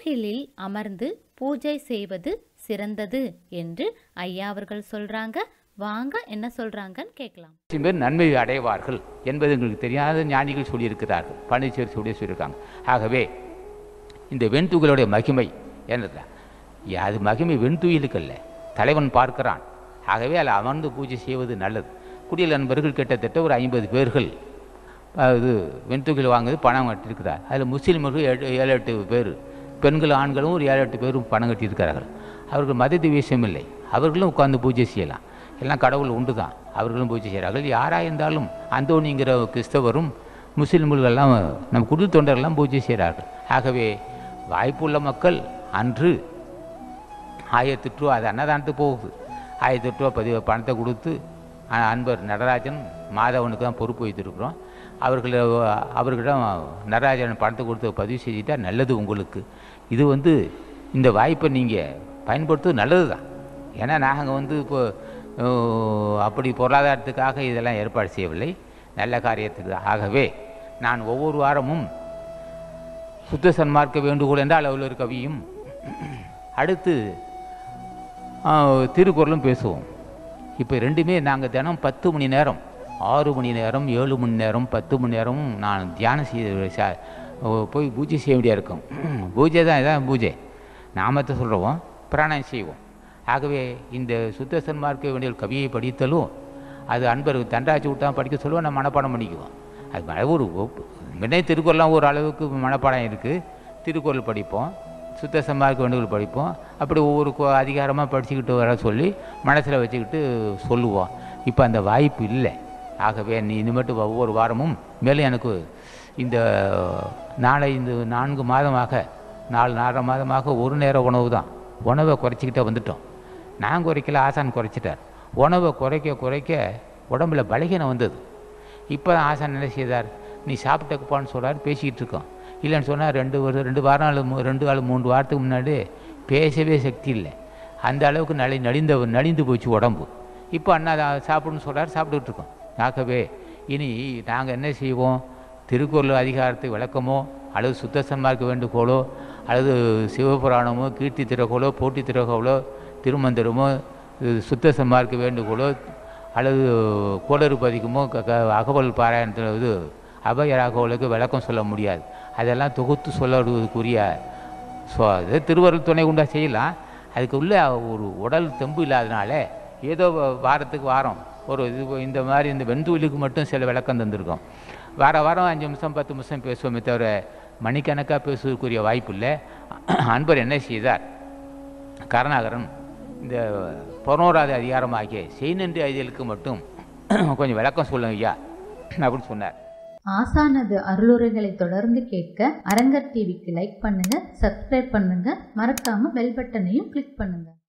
வெண்துகிலில் அமர்ந்து பூஜை செய்வது சிறந்தது என்று ஐயா அவர்கள் சொல்றாங்க வாங்க என்ன சொல்றாங்கன்னு கேட்கலாம் லட்சம் பேர் நன்மை அடைவார்கள் என்பது எங்களுக்கு தெரியாத ஞானிகள் சொல்லியிருக்கிறார்கள் பழனிச்சேரி சொல்லி சொல்லியிருக்காங்க ஆகவே இந்த வெண்துகளுடைய மகிமை என்னது அது மகிமை வெண்துயிலுக்கல்ல தலைவன் பார்க்கிறான் ஆகவே அதில் அமர்ந்து பூஜை செய்வது நல்லது குடியல் நண்பர்கள் கிட்டத்தட்ட ஒரு ஐம்பது பேர்கள் அது வெண்துகில் வாங்குது பணம் கட்டியிருக்கிறார் அதில் முஸ்லீம்கள் ஏழு ஏழு எட்டு பேர் பெண்கள் ஆண்களும் ஒரு ஏழு எட்டு பேரும் பணம் கட்டியிருக்கிறார்கள் அவர்கள் மத திவேஷம் இல்லை அவர்களும் உட்கார்ந்து பூஜை செய்யலாம் எல்லாம் கடவுள் உண்டு தான் அவர்களும் பூஜை செய்கிறார்கள் யாராக இருந்தாலும் அந்தோனிங்கிற கிறிஸ்தவரும் முஸ்லீம்கள் எல்லாம் நம் குடி தொண்டர்கள்லாம் பூஜை செய்கிறார்கள் ஆகவே வாய்ப்புள்ள மக்கள் அன்று ஆயிரத்தி எட்டு ரூபா அது அன்னதானத்துக்கு போகுது ஆயிரத்தி எட்டு ரூபா பதிவு பணத்தை கொடுத்து அ- அன்பர் நடராஜன் மாதவனுக்கு தான் பொறுப்பு வைத்திருக்கிறோம் அவர்கள் அவர்களிடம் நடராஜன் பணத்தை கொடுத்து பதிவு செஞ்சுட்டா நல்லது உங்களுக்கு இது வந்து இந்த வாய்ப்பை நீங்கள் பயன்படுத்துவது நல்லது தான் ஏன்னா நாங்கள் வந்து இப்போ ஓ, அப்படி பொருளாதாரத்துக்காக இதெல்லாம் ஏற்பாடு செய்யவில்லை நல்ல காரியத்துக்கு தான். ஆகவே நான் ஒவ்வொரு வாரமும் சுத்த சன்மார்க்க வேண்டுகோள் என்றால் அவ்வளோ ஒரு கவியும் அடுத்து ஆ, திருக்குறளும் பேசுவோம் இப்போ ரெண்டுமே நாங்கள் தினம் பத்து மணி நேரம் ஆறு மணி நேரம் ஏழு மணி நேரம் பத்து மணி நேரமும் நான் தியானம் செய்ய ச- ஓ, போய் பூஜை செய்ய வேண்டியா இருக்கும் பூஜை தான் இதான் பூஜை நாமத்தை சொல்கிறோம் பிராணம் செய்வோம் ஆகவே இந்த சுத்த சன்மார்க்க வேண்டிய கவியை படித்தலும் அது அன்பர் தண்டாச்சி விட்டா படிக்க சொல்லுவோம் நம்ம மனப்பாடம் பண்ணிக்குவோம் அது ம- ஒரு ஒப்பு- முன்னே திருக்குறள்லாம் ஒரு அளவுக்கு மனப்பாடம் இருக்குது திருக்குறள் படிப்போம் சுத்த சன்மார்க்க வேண்டுகோள் படிப்போம் அப்படி ஒவ்வொரு கு- அதிகாரமாக படிச்சுக்கிட்டு வர சொல்லி மனசில் வச்சுக்கிட்டு சொல்லுவோம் இப்போ அந்த வாய்ப்பு இல்லை ஆகவே நீ இனிமேட்டு ஒவ்வொரு வாரமும் மேலும் எனக்கு இந்த நாளை இந்த நான்கு மாதமாக நாலு நாலரை மாதமாக ஒரு நேர உணவு தான் உணவை குறைச்சிக்கிட்டே வந்துட்டோம் நான் குறைக்கல ஆசான் குறைச்சிட்டார் உணவை குறைக்க குறைக்க உடம்புல பலகீனம் வந்தது இப்போ தான் ஆசான் என்ன செய்தார் நீ சாப்பிட்டக்குப்பான்னு சொல்கிறார் பேசிக்கிட்டு இருக்கோம் இல்லைன்னு சொன்னால் ரெண்டு ஒரு ரெண்டு வாரம் அல்லது மூ- ரெண்டு காலம் மூன்று வாரத்துக்கு முன்னாடி பேசவே சக்தி இல்லை அந்த அளவுக்கு நலி நலிந்த நலிந்து போச்சு உடம்பு இப்போ அண்ணா தான் சாப்பிடுன்னு சொல்கிறார் சாப்பிட்டுட்டு இருக்கோம் ஆகவே இனி நாங்கள் என்ன செய்வோம் திருக்குறள் அதிகாரத்தை விளக்கமோ அல்லது சுத்த சன்மார்க்க வேண்டுகோளோ அல்லது சிவபுராணமோ கீர்த்தி திறகோளோ போட்டி திறகோளோ திருமந்திரமோ இது சுத்த சன்மார்க்க வேண்டுகோளோ அல்லது கோளறு பதிக்குமோ க க அகவல் பாராயணத்தில் இது அபய அகவலுக்கு விளக்கம் சொல்ல முடியாது அதெல்லாம் தொகுத்து சொல்லுவதற்குரிய ஸோ அது திருவருள் துணை கொண்டா செய்யலாம் அதுக்கு உள்ள ஒரு உடல் தெம்பு இல்லாதனால ஏதோ வ- வாரத்துக்கு வாரம் ஒரு இது இந்த மாதிரி இந்த வெண்தூலுக்கு மட்டும் சில விளக்கம் தந்திருக்கோம் வார வாரம் அஞ்சு நிமிஷம் பத்து நிமிஷம் பேசுவோமே தவிர மணிக்கணக்காக பேசுவதற்குரிய வாய்ப்பு இல்லை அன்பர் என்ன செய்தார் கருணாகரன் இந்த பதினோராவது அதிகாரமாகிய செய்நன்றி ஐதியலுக்கு மட்டும் கொஞ்சம் விளக்கம் சொல்லுங்க ஐயா அப்படின்னு சொன்னார் ஆசானது அருளுரைகளை தொடர்ந்து கேட்க அரங்கர் டிவிக்கு லைக் பண்ணுங்க சப்ஸ்கிரைப் பண்ணுங்க மறக்காம பெல் பட்டனையும் கிளிக் பண்ணுங்க